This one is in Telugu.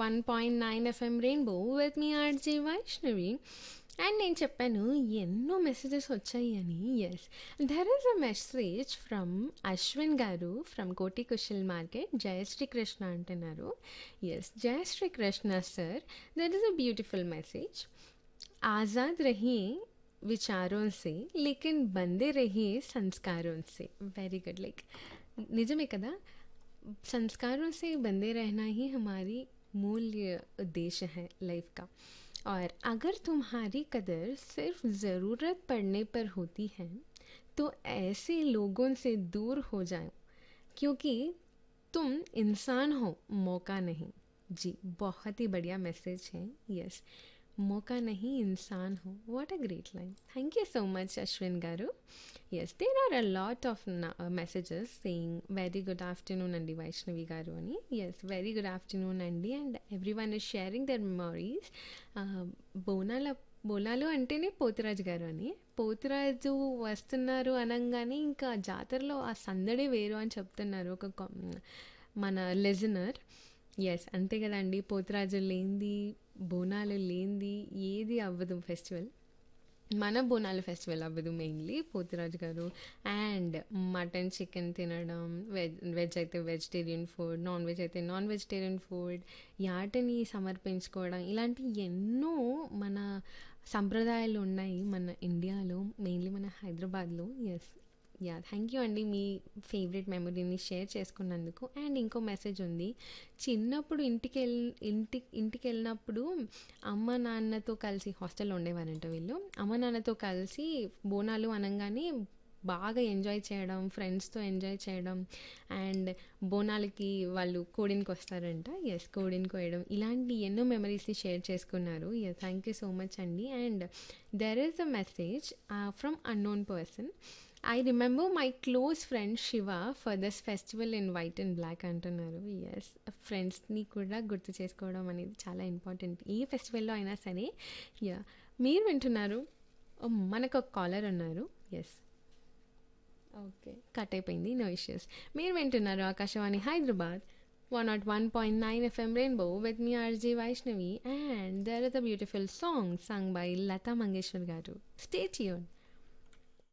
101.9 FM Rainbow with me RJ Vaishnavi and నేను చెప్పాను ఎన్నో మెసేజెస్ వచ్చాయి అని yes there is a message from Ashwin garu from Koti Kushal market Jayashree Krishna అంటున్నారు yes Jayashree Krishna sir there is a beautiful message आज़ाद रहिए विचारों से लेकिन बंदे रहिए संस्कारों से वेरी गुड लाइक निजमे कदा संस्कारों से बंधे रहना ही हमारी मूल्य उद्देश्य है लाइफ का और अगर तुम्हारी कदर सिर्फ ज़रूरत पड़ने पर होती है तो ऐसे लोगों से दूर हो जाओ क्योंकि तुम इंसान हो मौका नहीं जी बहुत ही बढ़िया मैसेज है यस मौका नहीं इंसान हो what a great line thank you so much ashwin garu yes there are a lot of na- uh, messages saying very good afternoon andi vaishnavi garu ani yes very good afternoon andi and everyone is sharing their memories uh, బోనాల బోనాలు అంటేనే పోతురాజు గారు అని పోతురాజు వస్తున్నారు అనగానే ఇంకా జాతరలో ఆ సందడి వేరు అని చెప్తున్నారు ఒక కొ- మన లెజనర్ ఎస్ అంతే కదండి పోతురాజు లేనిది బోనాలు లేనిది ఏది అవ్వదు ఫెస్టివల్ మన బోనాలు ఫెస్టివల్ అవ్వదు mainly Potharaju garu and mutton chicken తినడం వెజ్ వెజ్ అయితే వెజిటేరియన్ ఫుడ్ నాన్ వెజ్ అయితే నాన్ వెజిటేరియన్ ఫుడ్ యాటని సమర్పించుకోవడం ఇలాంటి ఎన్నో మన సంప్రదాయాలు ఉన్నాయి మన ఇండియాలో మెయిన్లీ మన హైదరాబాద్లో ఎస్ యా థ్యాంక్ యూ అండి మీ ఫేవరెట్ మెమరీని షేర్ చేసుకున్నందుకు అండ్ ఇంకో మెసేజ్ ఉంది చిన్నప్పుడు ఇంటికి వెళ్ళి ఇంటి ఇంటికి వెళ్ళినప్పుడు అమ్మ నాన్నతో కలిసి హాస్టల్లో ఉండేవారంట వీళ్ళు అమ్మ నాన్నతో కలిసి బోనాలు అనగానే బాగా ఎంజాయ్ చేయడం ఫ్రెండ్స్తో ఎంజాయ్ చేయడం అండ్ బోనాలకి వాళ్ళు కోడినికి వస్తారంట ఎస్ కోడిని కోయడం ఇలాంటి ఎన్నో మెమరీస్ని షేర్ చేసుకున్నారు yes thank you so much అండి and there is a message from unknown person I remember my close friend Shiva for this festival in white and black అంటున్నారు ఎస్ ఫ్రెండ్స్ని కూడా గుర్తు చేసుకోవడం అనేది చాలా ఇంపార్టెంట్ ఏ ఫెస్టివల్లో అయినా సరే యా మీరు వింటున్నారు Oh, మనకు ఒక కాలర్ ఉన్నారు ఎస్ ఓకే కట్ అయిపోయింది నో ఇష్యూస్ మీరు వింటున్నారు Akashvani Hyderabad one nought one point nine FM Rainbow with me RJ Vaishnavi and there is a beautiful song song by Lata Mangeshwar garu stay tune